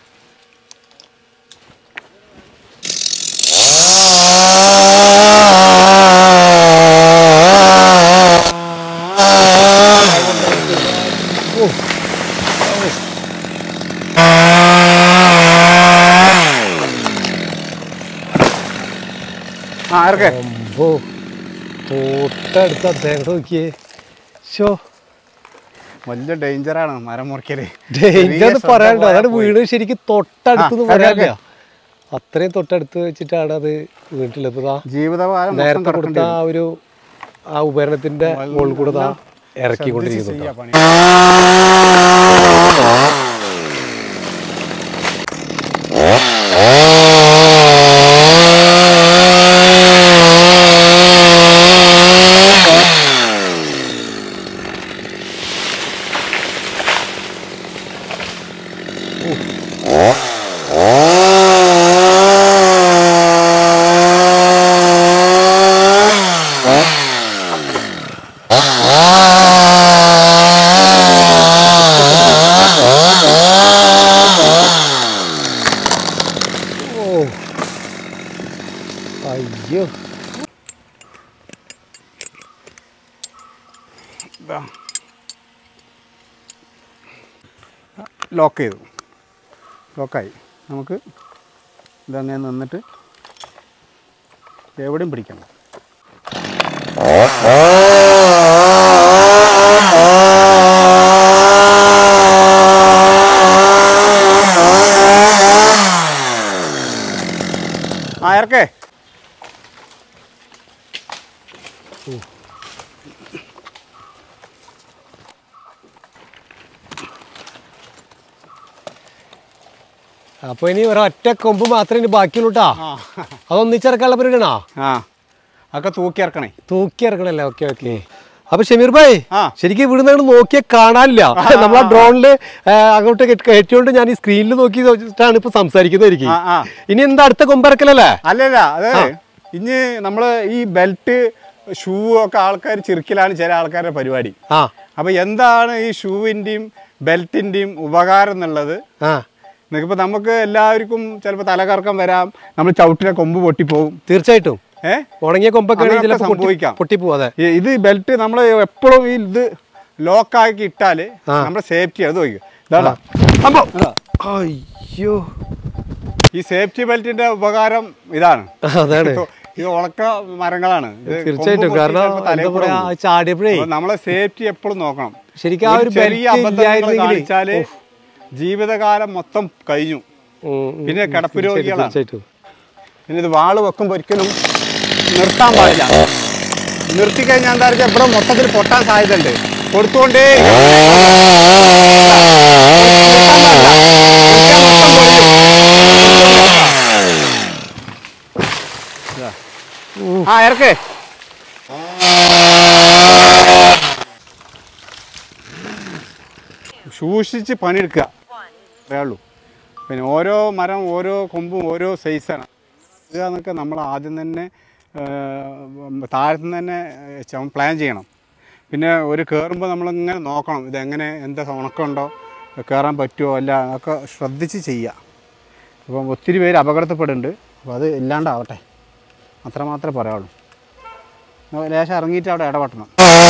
S2: ആ ആർക്കെ
S1: അമ്പോ തൊട്ടടുത്ത് അദ്ദേഹം നോക്കിയേ ഷോ
S2: വലിയ ഡേഞ്ചറാണ് മരം മുറിക്കല്
S1: ഡേഞ്ചർ പറയാനുണ്ടോ അതാണ് വീട് ശരിക്കും തൊട്ടടുത്ത്
S2: ആ,
S1: പറയാനില്ല അത്രയും തൊട്ടടുത്ത് വെച്ചിട്ടാണ് അത് വീട്ടിൽ ഇപ്പൊ ദാ
S2: ജീവിതകാലം മൊത്തം
S1: നേരത്തെ കൊടുത്ത
S2: കിടക്കേണ്ടി
S1: ആ ഒരു ആ ഉപകരണത്തിന്റെ മുകളിൽ കൂടെ ദാ ഇറക്കിക്കൊണ്ടിരിക്കുന്നു
S2: ചെയ്യാ പണി
S1: ഓ അയ്യോ
S2: ലോക്ക് ചെയ്തു ലോക്കായി നമുക്ക് ഇതങ്ങനെ നിന്നിട്ട് എവിടെയും പിടിക്കണം ആ ഇറക്കേ
S1: അപ്പൊ ഇനി ഒരൊറ്റ കൊമ്പ് മാത്രമേ ഇനി ബാക്കിയുള്ളൂ കേട്ടാ
S2: ആ
S1: അതൊന്നിച്ചിറക്കാനുള്ള പരിപാടിയാണോ
S2: ആ അതൊക്കെ തൂക്കി ഇറക്കണേ
S1: തൂക്കി ഇറക്കണല്ലേ ഓക്കെ ഓക്കെ അപ്പൊ ഷമീർ ഭായ്
S2: ആ.
S1: ശരിക്കും ഇവിടുന്ന് അങ്ങോട്ട് നോക്കിയാൽ കാണാനില്ല നമ്മൾ ആ ഡ്രോണില് അങ്ങോട്ട് കെട്ടി- കയറ്റിയോണ്ട് ഞാൻ ഈ സ്ക്രീനിൽ നോക്കിയിട്ടാണ് ഇപ്പൊ സംസാരിക്കുന്നതായിരിക്കും
S2: ആ ആ
S1: ഇനി എന്താ അടുത്ത കൊമ്പിറക്കലല്ലേ
S2: അല്ലല്ല അത് ഇനി നമ്മൾ ഈ ബെൽറ്റ് ഷൂ ഒക്കെ ആൾക്കാർ ചിരിക്കലാണ് ചില ആൾക്കാരുടെ പരിപാടി
S1: ആ
S2: അപ്പോൾ എന്താണ് ഈ ഷൂവിൻ്റെയും ബെൽറ്റിൻ്റെയും ഉപകാരം എന്നുള്ളത്
S1: ആ
S2: നിങ്ങൾക്കിപ്പോൾ നമുക്ക് എല്ലാവർക്കും ചിലപ്പോൾ തലകറക്കം വരാം നമ്മൾ ചവിട്ടിലെ കൊമ്പ് പൊട്ടിപ്പോവും
S1: തീർച്ചയായിട്ടും
S2: ഏ
S1: ഉണങ്ങിയ കൊമ്പൊക്കെ ആണെങ്കിൽ
S2: അങ്ങനെയൊക്കെ
S1: ചിലപ്പോൾ പൊട്ടി-
S2: സംഭവിക്കാം.
S1: പൊട്ടിപ്പോവും അതെ
S2: ഈ- ഇത് ബെൽറ്റ് നമ്മൾ എപ്പോഴും ഈ ഇത് ലോക്കാക്കി ഇട്ടാൽ നമ്മുടെ സേഫ്റ്റി അത് നോക്കുക ഇതാണ്
S1: അപ്പൊ അയ്യോ
S2: ഈ സേഫ്റ്റി ബെൽറ്റിന്റെ ഉപകാരം ഇതാണ്
S1: അതാണ്
S2: ഇത് ഉണക്ക മരങ്ങളാണ് ഇത്
S1: തീർച്ചയായിട്ടും
S2: കൊമ്പ്
S1: കാരണം
S2: പൊട്ടി ചിലപ്പോൾ തലയിൽ
S1: എന്താ
S2: കൂടെ
S1: പറയാ
S2: പോകും.
S1: ആ ചാടിയപ്പോഴേ
S2: അപ്പോൾ നമ്മളെ സേഫ്റ്റി എപ്പോഴും നോക്കണം
S1: ശരിക്കും ആ ഒരു
S2: ചെറിയ
S1: ബെൽറ്റ്
S2: അബദ്ധങ്ങൾ
S1: ഇല്ലായിരുന്നെങ്കിൽ
S2: കാണിച്ചാല് ജീവിതകാലം മൊത്തം കഴിഞ്ഞു പിന്നെ കിടപ്പ് രോഗികളാണ്
S1: തീർച്ചയായിട്ടും
S2: പിന്നെ ഇത് വാള് വെക്കുമ്പോൾ ഒരിക്കലും നിർത്താൻ പാടില്ല നിർത്തി കഴിഞ്ഞാൽ എന്താ വെച്ചാൽ ഇവിടെ മൊത്തത്തിൽ പൊട്ടാൻ സാധ്യതയുണ്ട് കൊടുത്തുകൊണ്ടേ ആ ഇറക്കേ സൂക്ഷിച്ച് പണിയെടുക്കുക അത്രേ ഉള്ളൂ പിന്നെ ഓരോ മരം ഓരോ കൊമ്പും ഓരോ സൈസാണ് എന്നൊക്കെ നമ്മൾ ആദ്യം തന്നെ താഴത്തുനിന്ന് തന്നെ ചം- പ്ലാൻ ചെയ്യണം പിന്നെ ഒരു കയറുമ്പോൾ നമ്മളിങ്ങനെ നോക്കണം ഇതെങ്ങനെ എന്താ ഉണക്കമുണ്ടോ കയറാൻ പറ്റുമോ അല്ല അതൊക്കെ ശ്രദ്ധിച്ച് ചെയ്യുക അപ്പം ഒത്തിരി പേര് അപകടത്തിപ്പെടുന്നുണ്ട് അപ്പോൾ അത് ഇല്ലാണ്ടാവട്ടെ അത്രമാത്രമേ പറയാവുള്ളൂ എന്നാ ലേശം ഇറങ്ങിയിട്ട് അവിടെ ഇടപെട്ടണം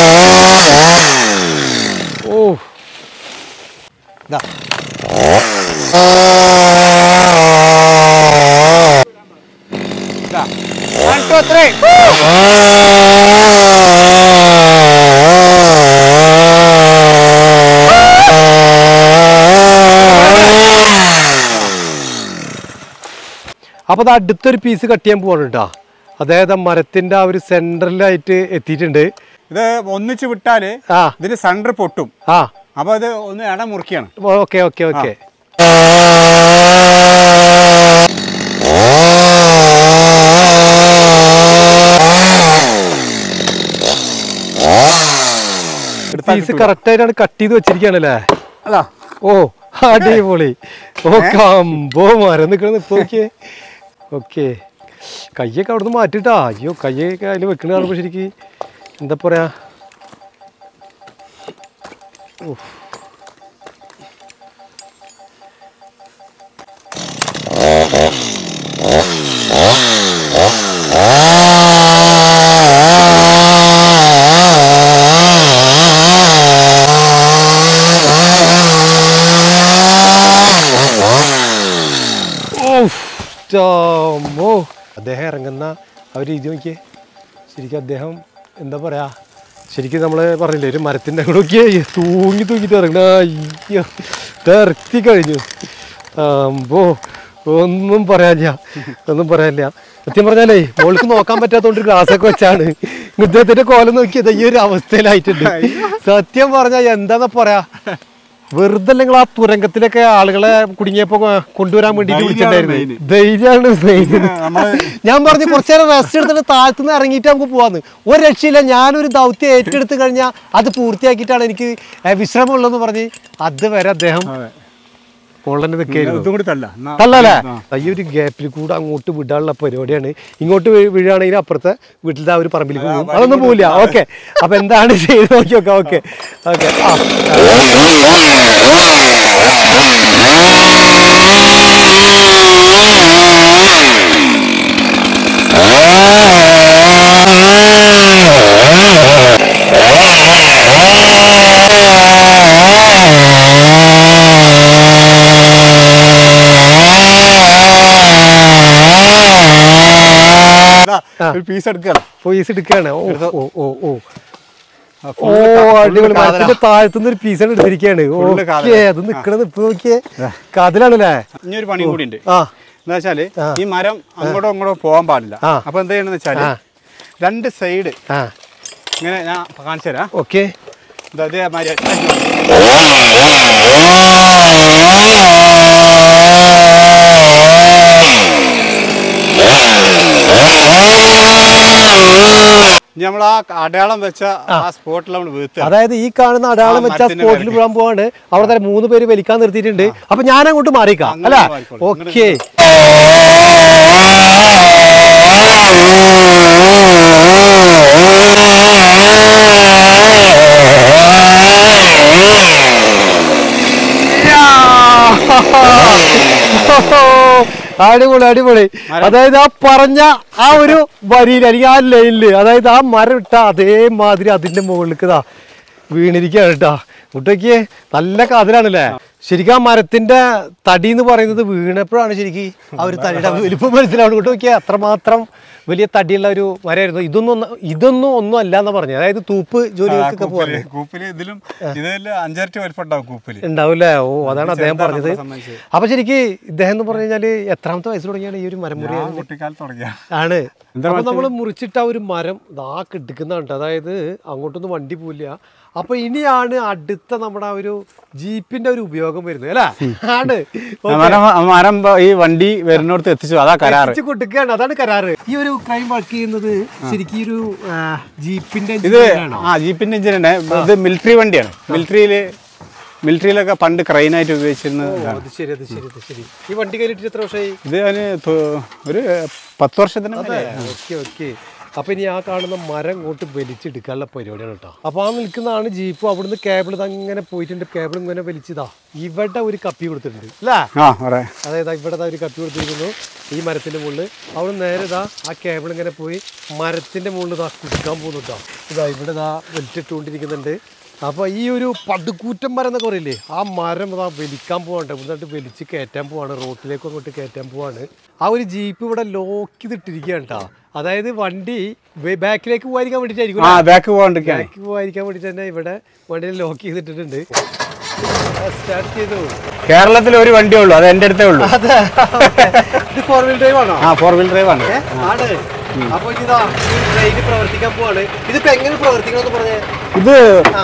S1: ഓ
S2: ഇതാ ഇതാ One, two, three.
S1: അപ്പൊ അത് അടുത്തൊരു പീസ് കട്ട് ചെയ്യാൻ പോവാണ് കേട്ടോ അതായത് ആ മരത്തിന്റെ ആ ഒരു സെന്ററിലായിട്ട് എത്തിയിട്ടുണ്ട്
S2: ഇത് ഒന്നിച്ച് വിട്ടാൽ
S1: ആ
S2: ഇതിന് സെൻറ്റർ പൊട്ടും
S1: ആ
S2: അപ്പോൾ അത് ഒന്ന് ഇട മുറിക്കുകയാണ്
S1: okay okay okay piece correct ആയിട്ടാണ് കട്ട് ചെയ്ത് വെച്ചിരിക്കുകയാണല്ലേ
S2: അല്ല
S1: ഓ അടിപൊളി ഓ കമ്പോ മരം നിൽക്കണം ഇപ്പൊ നോക്കിയേ ഓക്കെ കയ്യൊക്കെ അവിടുന്ന് മാറ്റിട്ടാ അയ്യോ കയ്യൊക്കെ അതിൽ വെക്കണ കാണുമ്പോ ശരിക്ക് എന്താ പറയാ ഉഫ്. ഓഫ്. ചാമോ. അദ്ദേഹം ഇറങ്ങുന്ന ആ ഒരു രീതി നോക്കിയേ ശരിക്കും അദ്ദേഹം എന്താ പറയാ ശരിക്കും നമ്മൾ പറഞ്ഞില്ലേ ഒരു മരത്തിൻ്റെ അങ്ങോട്ട് നോക്കിയേ തൂങ്ങി തൂങ്ങിട്ട് ഇറങ്ങണ അയ്യോ തിരത്തി കഴിഞ്ഞു അമ്പോ ഒന്നും പറയാനില്ല ഒന്നും പറയാനില്ല സത്യം പറഞ്ഞാലേ മോൾക്ക് നോക്കാൻ പറ്റാത്തോണ്ട് ഒരു ഗ്ലാസ് ഒക്കെ വെച്ചാണ് ഇദ്ദേഹത്തിന്റെ കോലം നോക്കിയത് ഈ ഒരു അവസ്ഥയിലായിട്ടുണ്ട് സത്യം പറഞ്ഞാൽ എന്താന്നാ പറയാ വെറുതെ നിങ്ങൾ ആ തുരങ്കത്തിലൊക്കെ ആളുകളെ കുടുങ്ങിയപ്പോ കൊണ്ടുവരാൻ വേണ്ടിട്ട്
S2: ധൈര്യമാണ്
S1: വിളിച്ചിട്ടുണ്ടായിരുന്നു ധൈര്യമാണ് സ്നേഹിതന്
S2: നമ്മള്
S1: ഞാൻ പറഞ്ഞു കുറച്ചു നേരം റെസ്റ്റ് എടുത്തിട്ട് താഴ്ത്തുനിന്ന് ഇറങ്ങിയിട്ട് നമുക്ക് പോവാന്ന് ഒരു രക്ഷയില്ല ഞാനൊരു ദൗത്യം ഏറ്റെടുത്ത് കഴിഞ്ഞാൽ അത് പൂർത്തിയാക്കിയിട്ടാണ് എനിക്ക് ഏ, വിശ്രമമുള്ളതെന്ന് പറഞ്ഞ് അതുവരെ അദ്ദേഹം കൊള്ളന്നെ നിൽക്കായിരുന്നു
S2: ഇതും കൂടി തല്ല എന്നാ-
S1: തള്ളല്ലേ
S2: ആ.
S1: ഈ ഒരു ഗ്യാപ്പിൽ കൂടെ അങ്ങോട്ട് വിടാനുള്ള പരിപാടിയാണ് ഇങ്ങോട്ട് വീ- വീഴുകയാണെങ്കിൽ അപ്പുറത്തെ വീട്ടിലത്തെ ആ ഒരു പറമ്പിലേക്ക് പോകും അതൊന്നും പോവില്ല ഓക്കെ അപ്പൊ എന്താണ് ചെയ്ത് നോക്കി നോക്കാം ഓക്കെ ഓക്കെ ആ
S2: ഇതാ, ഒരു പീസ് എടുക്കണം
S1: പോയിസ് എടുക്കുകയാണ് ഓ ഓ ഓ ഓ
S2: ആ,
S1: ഓ
S2: full കാ- full
S1: അടിപൊളി
S2: കാതലാ.
S1: മരത്തിന്റെ താഴത്തുനിന്ന് ഒരു പീസാണ് എടുത്തിരിക്കുകയാണ്
S2: Full
S1: ഓക്കെ
S2: കാതലാ.
S1: അത് നിക്കണത് ഇപ്പൊ നോക്കിയേ കാതിലാണല്ലേ
S2: ഇനി ഒരു പണി കൂടി ഉണ്ട്
S1: ആ
S2: എന്താ വെച്ചാല്
S1: ആ.
S2: ഈ മരം അങ്ങോട്ടോ ഇങ്ങോട്ടോ പോകാൻ പാടില്ല
S1: ആ.
S2: അപ്പൊ എന്താ ചെയ്യണമെന്ന് വെച്ചാല്
S1: ആ.
S2: രണ്ട് സൈഡ്
S1: ആ
S2: ഇങ്ങനെ ഞാൻ കാണിച്ചു തരാം
S1: ഓക്കെ
S2: ഇത് അതേമാതിരി ഇനി നമ്മൾ ആ അടയാളം വെച്ച ആ സ്പോട്ടിൽ നമ്മൾ വീഴ്ത്തുക
S1: അതായത് ഈ കാണുന്ന അടയാളം
S2: ആ
S1: വെച്ച
S2: മരത്തിന്റെ
S1: സ്പോട്ടിൽ
S2: മേലേക്ക്.
S1: വീഴാൻ പോവാണ് അവിടെ തന്നെ മൂന്ന് പേര് വലിക്കാൻ നിർത്തിയിട്ടുണ്ട് അപ്പൊ ഞാൻ അങ്ങോട്ട് മാറിക്കാം
S2: അങ്ങനെ
S1: അല്ല
S2: മാറിക്കോളൂ.
S1: ഓക്കെ അടിപൊളി അടിപൊളി അതായത് ആ പറഞ്ഞ ആ ഒരു വരിയിൽ അല്ലെങ്കിൽ ആ ലൈനില് അതായത് ആ മരം ഇട്ട അതേമാതിരി അതിന്റെ മുകളിലേക്ക് ഇതാ വീണിരിക്കുകയാണ് കേട്ടാ കുട്ടിക്ക് നല്ല കാതലാണല്ലേ ശരിക്കും ആ മരത്തിന്റെ തടി എന്ന് പറയുന്നത് വീണപ്പോഴാണ് ശരിക്കും ആ ഒരു തടിയുടെ വലിപ്പം മനസ്സിലാവുന്നത് കേട്ടോ നോക്കിയാൽ അത്രമാത്രം വലിയ തടിയുള്ള ഒരു മരമായിരുന്നു ഇതൊന്നും ഒന്ന് ഇതൊന്നും ഒന്നും അല്ല എന്ന് പറഞ്ഞു അതായത് തൂപ്പ് ജോലികൾക്കൊക്കെ പോകാൻ
S2: കൂപ്പില് കൂപ്പില് ഇതിലും ഇതിൽ അഞ്ചരട്ടി വലിപ്പം ഉണ്ടാവും കൂപ്പില്
S1: ഉണ്ടാവില്ലേ ഓ അതാണ് അദ്ദേഹം പറഞ്ഞത്
S2: നമ്മളെ സംബന്ധിച്ച്.
S1: അപ്പൊ ശരിക്ക് ഇദ്ദേഹം എന്ന് പറഞ്ഞു കഴിഞ്ഞാല് എത്രാമത്തെ വയസ്സിൽ തുടങ്ങിയാണ് ഈ ഒരു മരം മുറി
S2: ഞാൻ കുട്ടിക്കാലത്ത് തുടങ്ങിയ
S1: ആണ് അപ്പൊ നമ്മൾ മുറിച്ചിട്ട ആ ഒരു മരം ദാ കിടക്കുന്നുണ്ട് അതായത് അങ്ങോട്ടൊന്നും വണ്ടി പോവില്ല അപ്പൊ ഇനിയാണ് അടുത്ത നമ്മുടെ ആ ഒരു ജീപ്പിന്റെ ഒരു ഉപയോഗം വരുന്നത് അല്ലേ ആണ്
S2: മരം മരം ബ- ഈ വണ്ടി വരുന്നിടത്ത് എത്തിച്ചു അതാ കരാറ്
S1: എത്തിച്ച് കൊടുക്കുകയാണ് അതാണ് കരാറ് ഈ ഒരു ക്രൈം വർക്ക് ചെയ്യുന്നത് ശരിക്കും ഈ ഒരു ആ, ജീപ്പിന്റെ
S2: ഇത്
S1: എഞ്ചിനാണോ?
S2: ആ ജീപ്പിന്റെ എഞ്ചിൻ തന്നെ ഇത് മിലിറ്ററി വണ്ടിയാണ് മിലിറ്ററിയില് മിലിറ്ററിയിലൊക്കെ പണ്ട് ക്രൈനായിട്ട് ഉപയോഗിച്ചിരുന്ന
S1: ഓ,
S2: ഇതാണ്.
S1: അത് ശരി അത് ശരി അത് ശരി ഈ വണ്ടി കയറിയിട്ട് എത്ര വർഷമായി
S2: ഇത് അതിന് തൊ- ഒരു പത്ത് വർഷത്തിന് മേലെ.
S1: ഓക്കെ ഓക്കെ അപ്പൊ ഇനി ആ കാണുന്ന മരം ഇങ്ങോട്ട് വലിച്ചെടുക്കാനുള്ള പരിപാടിയാണ് കേട്ടോ അപ്പൊ ആ നിൽക്കുന്നതാണ് ജീപ്പ് അവിടുന്ന് കേബിൾ അങ്ങനെ പോയിട്ടുണ്ട് കേബിൾ ഇങ്ങനെ വലിച്ചതാ ഇവിടെ ഒരു കപ്പി കൊടുത്തിട്ടുണ്ട് അല്ലേ
S2: ആ പറയാം
S1: അതായത് ഇവിടെ ദാ ഒരു കപ്പി കൊടുത്തിരിക്കുന്നു ഈ മരത്തിന്റെ മുകളിൽ അവിടെ നേരെ ഇതാ ആ കേബിൾ ഇങ്ങനെ പോയി മരത്തിന്റെ മുകളിൽ ഇതാ കുടിക്കാൻ പോകുന്നു കേട്ടോ ഇതാ ഇവിടെ ഇതാ വലിച്ചിട്ടുകൊണ്ടിരിക്കുന്നുണ്ട് അപ്പോൾ ഈ ഒരു പടുക്കൂറ്റൻ മരം എന്നൊക്കെ പറയില്ലേ ആ മരം ഇതാ വലിക്കാൻ പോവാണ്ട് ഇവിടുന്നിട്ട് വലിച്ച് കയറ്റാൻ പോവാണ് റോട്ടിലേക്ക് അങ്ങോട്ട് കയറ്റാൻ പോവാണ് ആ ഒരു ജീപ്പ് ഇവിടെ ലോക്ക് ചെയ്തിട്ടിരിക്കുകയാണ് കേട്ടോ അതായത് വണ്ടി ബേ- ബാക്കിലേക്ക് പോകാതിരിക്കാൻ വേണ്ടിയിട്ടായിരിക്കും
S2: ആ ബാക്ക് പോകാണ്ടിരിക്കാണ്
S1: ബാക്ക് പോകാതിരിക്കാൻ വേണ്ടി തന്നെ ഇവിടെ വണ്ടിയിൽ ലോക്ക് ചെയ്തിട്ടിട്ടുണ്ട് സ്റ്റാർട്ട് ചെയ്തു
S2: കേരളത്തിൽ ഒരു വണ്ടിയേ ഉള്ളൂ അത് എൻ്റെ അടുത്തേ ഉള്ളൂ
S1: അതെ ഇത് ഫോർ വീൽ ഡ്രൈവ് ആണോ
S2: ആ ഫോർ വീൽ ഡ്രൈവ് ആണ്
S1: ഏ? ആണ് അപ്പൊ ഇതാ ഈ ട്രെയിൻ പ്രവർത്തിക്കാൻ പോവാണ് ഇതിപ്പോ എങ്ങനെ പ്രവർത്തിക്കണം പറഞ്ഞേ
S2: ഇത്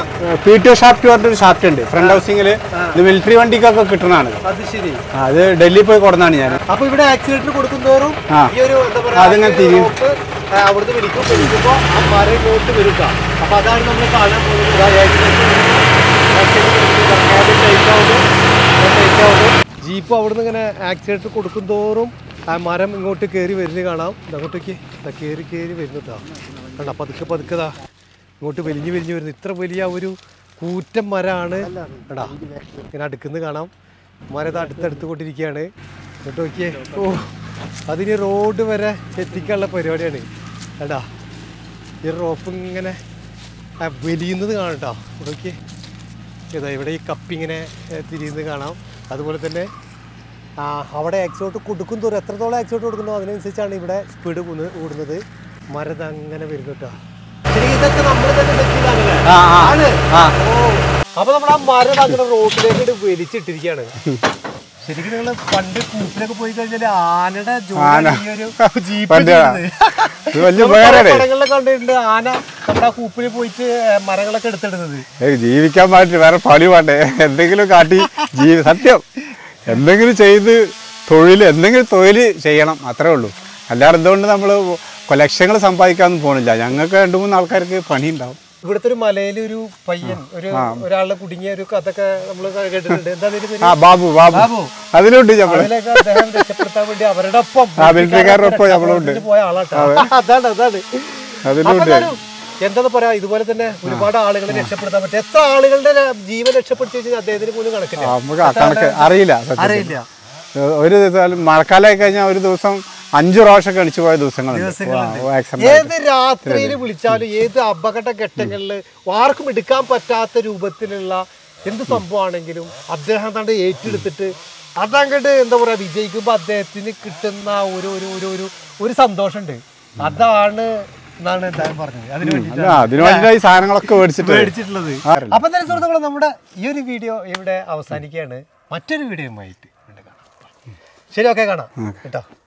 S2: പി ടി ഒ ഷാഫ്റ്റ് പറഞ്ഞൊരു ഷാഫ്റ്റ് ഉണ്ട് ഫ്രണ്ട് ഹൗസിംഗിൽ ഇത് മിലിറ്ററി വണ്ടിക്കൊക്കെ കിട്ടുന്നതാണ്
S1: അത് ശരി
S2: ആ, അത് ഡൽഹി പോയി കൊടുന്നാണ് ഞാൻ
S1: അപ്പൊ ഇവിടെ ആക്സിഡന്റ് കൊടുക്കുന്നതോറും
S2: ആ.
S1: ഈ ഒരു എന്താ
S2: അതിങ്ങനെ തിരിയും.
S1: rope, ആ, അവിടുന്ന് പിടിക്കും പിടിക്കുമ്പോ ആ മരം ഇങ്ങോട്ട് വരുക അപ്പൊ അതാണ് നമ്മൾ കാണാൻ പോകുന്നത് ഇതാ ഏകദേശം accident കൊടുക്കുക. cabin tight ആവുന്നു, അത് tight ആവുന്നു. ജീപ്പ് അവിടുന്ന് ഇങ്ങനെ ആക്സിഡന്റ് കൊടുക്കും തോറും ആ മരം ഇങ്ങോട്ട് കയറി വരുന്നത് കാണാം അങ്ങോട്ടേക്ക് കയറി കയറി വരുന്നു കേട്ടോ കണ്ടോ പതുക്കെ പതുക്കെ ദാ ഇങ്ങോട്ട് വലിഞ്ഞു വലിഞ്ഞു വരുന്നു ഇത്ര വലിയ ഒരു കൂറ്റൻ മരമാണ് എടാ ഇങ്ങനെ അടുക്കുന്നത് കാണാം മരം ഇത് അടുത്തടുത്ത് കൊണ്ടിരിക്കുകയാണ് എന്നിട്ട് നോക്കിയേ ഓ അതിന് റോഡ് വരെ എത്തിക്കാനുള്ള പരിപാടിയാണ് എടാ ഈ റോപ്പ് ഇങ്ങനെ ആ, വലിയുന്നത് കാണാം കേട്ടോ നോക്കിയേ ഇതാ ഇവിടെ ഈ കപ്പിങ്ങനെ ഏ, തിരിയുന്നത് കാണാം അതുപോലെ തന്നെ ആ, അവിടെ എക്സോട്ട് കൊടുക്കും തോറും എത്രത്തോളം എക്സോട്ട് കൊടുക്കുന്നോ അതിനനുസരിച്ചാണ് ഇവിടെ സ്പീഡ് കൂടുന്നത് മരത് അങ്ങനെ വരുന്നു കേട്ടോ ശരി ഇതൊക്കെ നമ്മൾ തന്നെ വെച്ചതാണല്ലേ
S2: ആ ആ
S1: ആണ്
S2: ആ
S1: ഓ അപ്പൊ നമ്മൾ ആ മരം അങ്ങനെ റോഡിലേക്ക് ഇങ്ങട് വലിച്ചിട്ടിരിക്കുകയാണ് ശരിക്കും നിങ്ങൾ പണ്ട് കൂപ്പിലൊക്കെ പോയി കഴിഞ്ഞാൽ ആനയുടെ ജോലി ഈ ഒരു ജീപ്പ്
S2: പണ്ട്
S1: ചെയ്യുന്നത്.
S2: ഇത് വലിയ
S1: നമ്മൾ പല
S2: ഉപകാരമല്ലേ?
S1: പടങ്ങളിലൊക്കെ കണ്ടിട്ടുണ്ട് ആന നമ്മുടെ ആ കൂപ്പിൽ പോയിട്ട് ഏ, മരങ്ങളൊക്കെ എടുത്തിടുന്നത്
S2: ഏയ് ജീവിക്കാൻ പാടില്ല വേറെ പണി വേണ്ടേ എന്തെങ്കിലും കാട്ടി ജീവി സത്യം എന്തെങ്കിലും ചെയ്ത് തൊഴിൽ എന്തെങ്കിലും തൊഴിൽ ചെയ്യണം അത്രേ ഉള്ളൂ അല്ലാതെ എന്തുകൊണ്ട് നമ്മൾ ലക്ഷങ്ങൾ സമ്പാദിക്കാനൊന്നും പോണില്ല ഞങ്ങൾക്ക് രണ്ട് മൂന്ന് ആൾക്കാർക്ക് പണി ഉണ്ടാവും
S1: ഇവിടുത്തെ ഒരു മലയിൽ ഒരു പയ്യൻ ഒരു ഒരാളെ കുടുങ്ങിയ ഒരു കഥയൊക്കെ നമ്മൾ കേട്ടിട്ടുണ്ട് എന്താ അതിന്റെ പേര്
S2: ആ ബാബു ബാബു
S1: ബാബു.
S2: അതിലുണ്ട് നമ്മൾ
S1: അതിലൊക്കെ അദ്ദേഹം രക്ഷപ്പെടുത്താൻ വേണ്ടി അവരുടെ ഒപ്പം
S2: ആ, മിലിറ്ററിക്കാരുടെ ഒപ്പം നമ്മളുണ്ട്.
S1: രക്ഷപ്പെടുത്തി പോയ ആളാട്ടോ അതാണ് അതാണ് അപ്പൊ
S2: അതിലുണ്ട്
S1: എന്തായാലും എന്താന്ന് പറയാ ഇതുപോലെ തന്നെ ഒരുപാട് ആളുകളെ രക്ഷപ്പെടുത്താൻ പറ്റും എത്ര ആളുകളുടെ ര- ജീവൻ രക്ഷപ്പെടുത്തി വെച്ചാൽ അദ്ദേഹത്തിന് പോലും കണക്കില്ല
S2: നമുക്ക് ആ കണക്ക് അറിയില്ല സത്യത്തിൽ.
S1: അറിയില്ല
S2: ഒരു ദിവസം മഴക്കാലമായി കഴിഞ്ഞാൽ ഒരു ദിവസം അഞ്ചു പ്രാവശ്യം കണിച്ചു പോയ ദിവസങ്ങളുണ്ട് ആ, accident ആയിട്ട്.
S1: ഏത് രാത്രിയിൽ വിളിച്ചാലും ഏത് അപകട ഘട്ടങ്ങളിൽ ആർക്കും എടുക്കാൻ പറ്റാത്ത രൂപത്തിലുള്ള എന്ത് സംഭവമാണെങ്കിലും അദ്ദേഹം തണ്ട് ഏറ്റെടുത്തിട്ട് അതങ്ങോട്ട് എന്താ പറയാ വിജയിക്കുമ്പോ അദ്ദേഹത്തിന് കിട്ടുന്ന ഒരു ഒരു ഒരു ഒരു ഒരു സന്തോഷമുണ്ട് അതാണ് എന്നാണ് എന്തായാലും പറഞ്ഞത് അതിന് വേണ്ടിയിട്ട്
S2: അല്ല അതിനു വേണ്ടിയിട്ടാണ് ഈ സാധനങ്ങളൊക്കെ മേടിച്ചിട്ട്
S1: മേടിച്ചിട്ടുള്ളത് അപ്പൊ എന്തായാലും സുഹൃത്തുക്കളെ നമ്മുടെ ഈ ഒരു വീഡിയോ ഇവിടെ അവസാനിക്കുകയാണ് മറ്റൊരു വീഡിയോയുമായിട്ട് വീണ്ടും കാണാം ശരി ഓക്കെ കാണാം കേട്ടോ